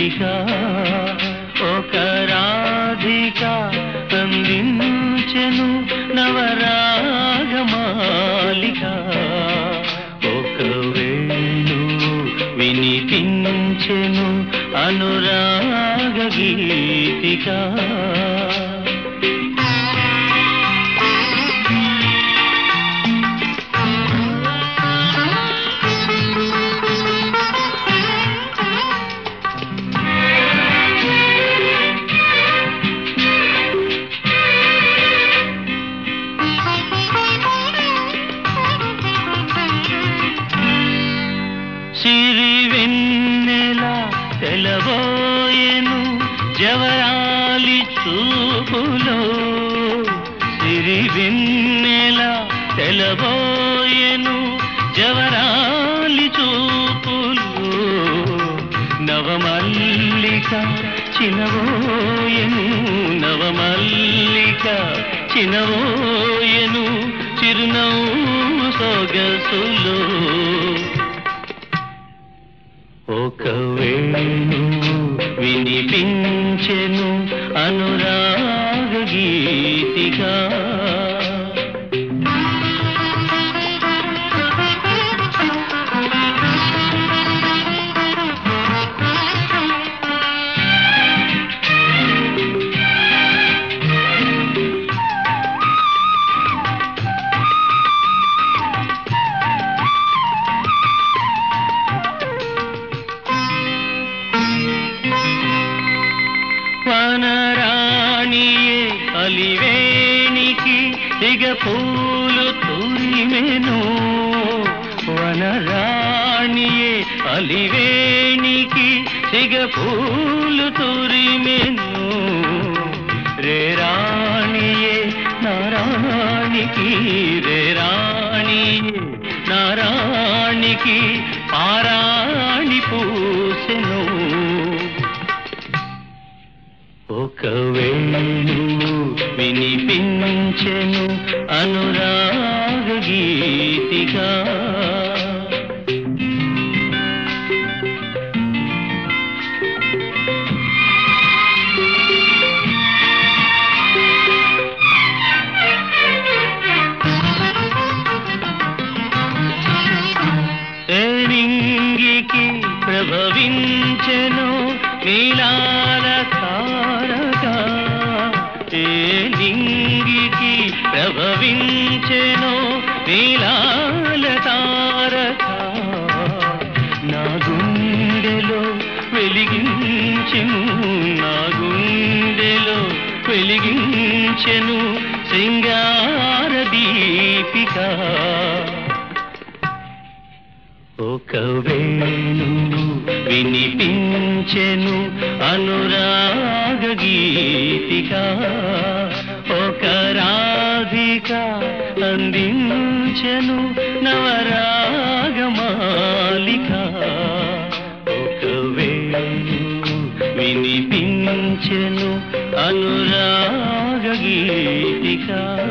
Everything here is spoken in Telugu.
గీతిక ఒక రాధిక అందించెను నవరాగమాలిక ఒక వేణు వినిపించెను అనురాగ గీతిక సిరి వెన్నెల తెలబోయెను జవరాలి చూపులో సిరి వెన్నెల తెలబోయెను జవరాలి చూపులో నవమల్లిక చినవోయెను నవమల్లిక చినవోయెను చిరునవ్వు సొగసులో ఒక వేణు వినిపించెను అనురాగ గీతిగా వనరాణియే అలివేణికి దిగ పూలు తురిమెను వనరాణియే అలివేణికి దిగ పూలు తురిమెను రే రాణియే నారాణికి రే రాణియే నారాణికి పారాణి పూసెను ఒక వేణు వినిపించెను అనురాగ గీతిగా ఏరింగికి ప్రభవించెను నీలాల తారక ఏ లింగికి ప్రభవించెను నీలాల తారక నా గుండెలో వెలిగించెను నా గుండెలో వెలిగించెను శృంగార దీపిక ఒక వేణు వినిపించెను అనురాగ గీతిక ఒక రాధిక అందించెను నవరాగమాలిక ఒక వేణు వినిపించెను అనురాగ గీతిక